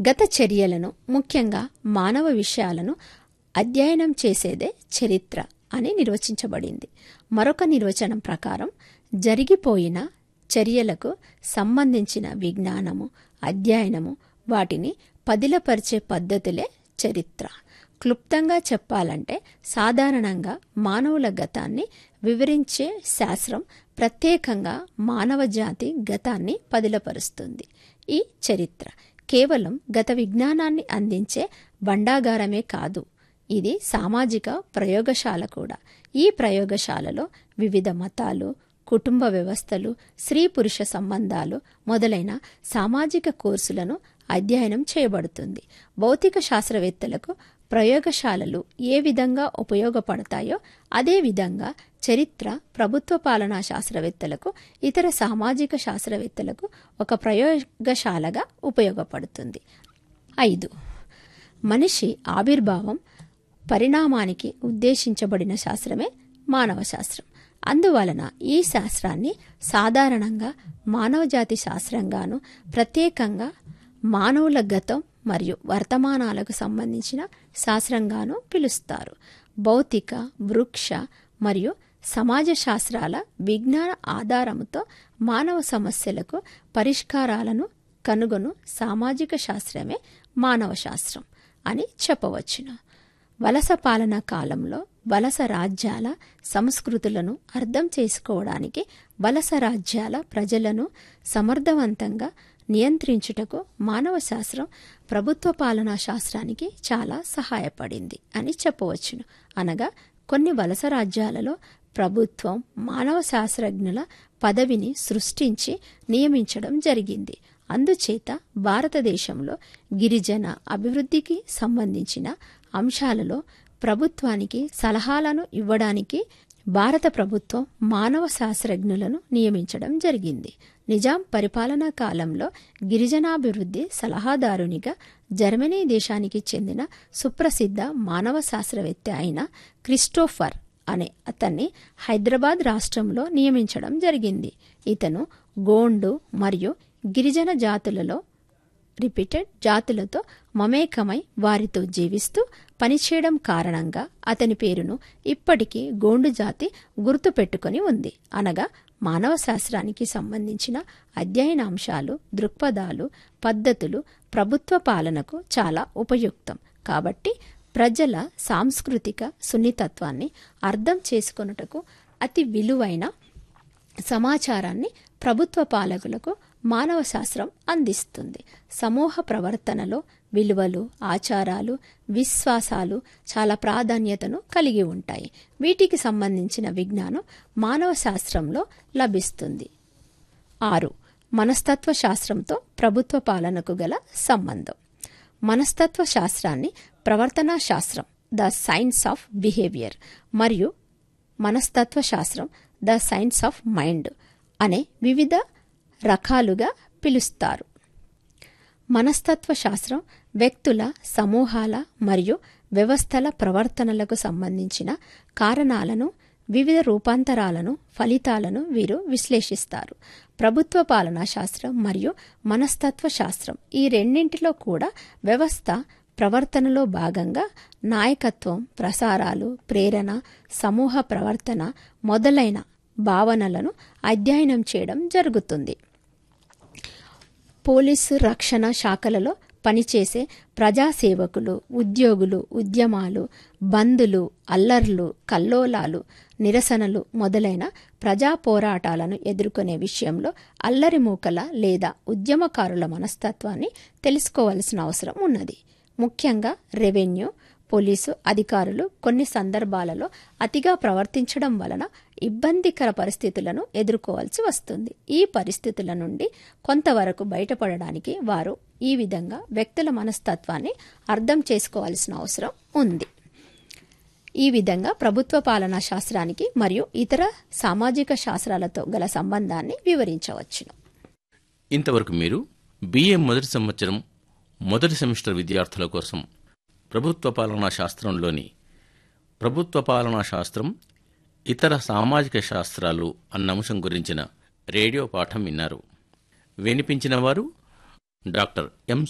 గత చర్యలను ముఖ్యంగా మానవ విషయాలను అధ్యయనం చేసేదే చరిత్ర అని నిర్వచించబడింది మరొక నిర్వచనం ప్రకారం జరిగిపోయిన చర్యలకు సంబంధించిన విజ్ఞానము అధ్యయనము వాటిని పదిలపరిచే పద్ధతులే చరిత్ర క్లుప్తంగా చెప్పాలంటే సాధారణంగా మానవుల గతాన్ని వివరించే శాస్త్రం ప్రత్యేకంగా మానవ జాతి గతాన్ని పదిలపరుస్తుంది ఈ చరిత్ర కేవలం గత విజ్ఞానాన్ని అందించే బండాగారమే కాదు ఇది సామాజిక ప్రయోగశాల కూడా ఈ ప్రయోగశాలలో వివిధ మతాలు కుటుంబ వ్యవస్థలు స్త్రీ పురుష సంబంధాలు మొదలైన సామాజిక కోర్సులను అధ్యయనం చేయబడుతుంది భౌతిక శాస్త్రవేత్తలకు ప్రయోగశాలలు ఏ విధంగా ఉపయోగపడతాయో అదే విధంగా చరిత్ర ప్రభుత్వ పాలనా శాస్త్రవేత్తలకు ఇతర సామాజిక శాస్త్రవేత్తలకు ఒక ప్రయోగశాలగా ఉపయోగపడుతుంది ఐదు మనిషి ఆవిర్భావం పరిణామానికి ఉద్దేశించబడిన శాస్త్రమే మానవ శాస్త్రం అందువలన ఈ శాస్త్రాన్ని సాధారణంగా మానవజాతి శాస్త్రంగాను ప్రత్యేకంగా మానవుల గతం మరియు వర్తమానాలకు సంబంధించిన శాస్త్రంగాను పిలుస్తారు భౌతిక వృక్ష మరియు సమాజ శాస్త్రాల విజ్ఞాన ఆధారముతో మానవ సమస్యలకు పరిష్కారాలను కనుగొను సామాజిక శాస్త్రమే మానవ శాస్త్రం అని చెప్పవచ్చును వలస పాలన కాలంలో వలస రాజ్యాల సంస్కృతులను అర్థం చేసుకోవడానికి వలస రాజ్యాల ప్రజలను సమర్థవంతంగా నియంత్రించుటకు మానవ శాస్త్రం ప్రభుత్వ పాలనా శాస్త్రానికి చాలా సహాయపడింది అని చెప్పవచ్చును అనగా కొన్ని వలస రాజ్యాలలో ప్రభుత్వం మానవ శాస్త్రజ్ఞుల పదవిని సృష్టించి నియమించడం జరిగింది అందుచేత భారతదేశంలో గిరిజన అభివృద్ధికి సంబంధించిన అంశాలలో ప్రభుత్వానికి సలహాలను ఇవ్వడానికి భారత ప్రభుత్వం మానవ శాస్త్రజ్ఞులను నియమించడం జరిగింది నిజాం పరిపాలనా కాలంలో గిరిజనాభివృద్ధి సలహాదారునిగా జర్మనీ దేశానికి చెందిన సుప్రసిద్ధ మానవ శాస్త్రవేత్త అయిన క్రిస్టోఫర్ అనే అతన్ని హైదరాబాద్ రాష్ట్రంలో నియమించడం జరిగింది ఇతను గోండు మరియు గిరిజన జాతులలో రిపీటెడ్ జాతులతో మమేకమై వారితో జీవిస్తూ పనిచేయడం కారణంగా అతని పేరును ఇప్పటికీ గోండు జాతి గుర్తుపెట్టుకొని ఉంది అనగా మానవ శాస్త్రానికి సంబంధించిన అధ్యయనాంశాలు దృక్పథాలు పద్ధతులు ప్రభుత్వ పాలనకు చాలా ఉపయుక్తం కాబట్టి ప్రజల సాంస్కృతిక సున్నితత్వాన్ని అర్థం చేసుకొనుటకు అతి విలువైన సమాచారాన్ని ప్రభుత్వ పాలకులకు మానవ శాస్త్రం అందిస్తుంది సమూహ ప్రవర్తనలో విలువలు ఆచారాలు విశ్వాసాలు చాలా ప్రాధాన్యతను కలిగి ఉంటాయి వీటికి సంబంధించిన విజ్ఞానం మానవ శాస్త్రంలో లభిస్తుంది ఆరు మనస్తత్వ శాస్త్రంతో ప్రభుత్వ పాలనకు గల సంబంధం మనస్తత్వ శాస్త్రాన్ని ప్రవర్తనా శాస్త్రం ద సైన్స్ ఆఫ్ బిహేవియర్ మరియు మనస్తత్వ శాస్త్రం ద సైన్స్ ఆఫ్ మైండ్ అనే వివిధ రకాలుగా పిలుస్తారు మనస్తత్వ శాస్త్రం వ్యక్తుల సమూహాల మరియు వ్యవస్థల ప్రవర్తనలకు సంబంధించిన కారణాలను వివిధ రూపాంతరాలను ఫలితాలను వీరు విశ్లేషిస్తారు ప్రభుత్వ పాలనా శాస్త్రం మరియు మనస్తత్వ శాస్త్రం ఈ రెండింటిలో కూడా వ్యవస్థ ప్రవర్తనలో భాగంగా నాయకత్వం ప్రసారాలు ప్రేరణ సమూహ ప్రవర్తన మొదలైన భావనలను అధ్యయనం చేయడం జరుగుతుంది పోలీసు రక్షణ శాఖలలో పనిచేసే ప్రజాసేవకులు ఉద్యోగులు ఉద్యమాలు బందులు అల్లర్లు కల్లోలాలు నిరసనలు మొదలైన ప్రజా పోరాటాలను ఎదుర్కొనే విషయంలో అల్లరి మూకల లేదా ఉద్యమకారుల మనస్తత్వాన్ని తెలుసుకోవలసిన అవసరం ఉన్నది ముఖ్యంగా రెవెన్యూ పోలీసు అధికారులు కొన్ని సందర్భాలలో అతిగా ప్రవర్తించడం వలన ఇబ్బందికర పరిస్థితులను ఎదుర్కోవాల్సి వస్తుంది ఈ పరిస్థితుల నుండి కొంతవరకు బయటపడడానికి వారు ఈ విధంగా వ్యక్తుల మనస్తత్వాన్ని అర్థం చేసుకోవాల్సిన అవసరం ఉంది ఈ విధంగా ప్రభుత్వ పాలనా శాస్త్రానికి మరియు ఇతర సామాజిక శాస్త్రాలతో గల సంబంధాన్ని వివరించవచ్చును ఇంతవరకు మీరు బిఏ మొదటి సంవత్సరం మొదటి సెమిస్టర్ విద్యార్థుల కోసం ప్రభుత్వ పాలనా శాస్త్రంలోని ప్రభుత్వ పాలనా శాస్త్రం ఇతర సామాజిక శాస్త్రాలు అన్న అంశం గురించిన రేడియో పాఠం విన్నారు వినిపించిన వారు డాక్టర్ ఎం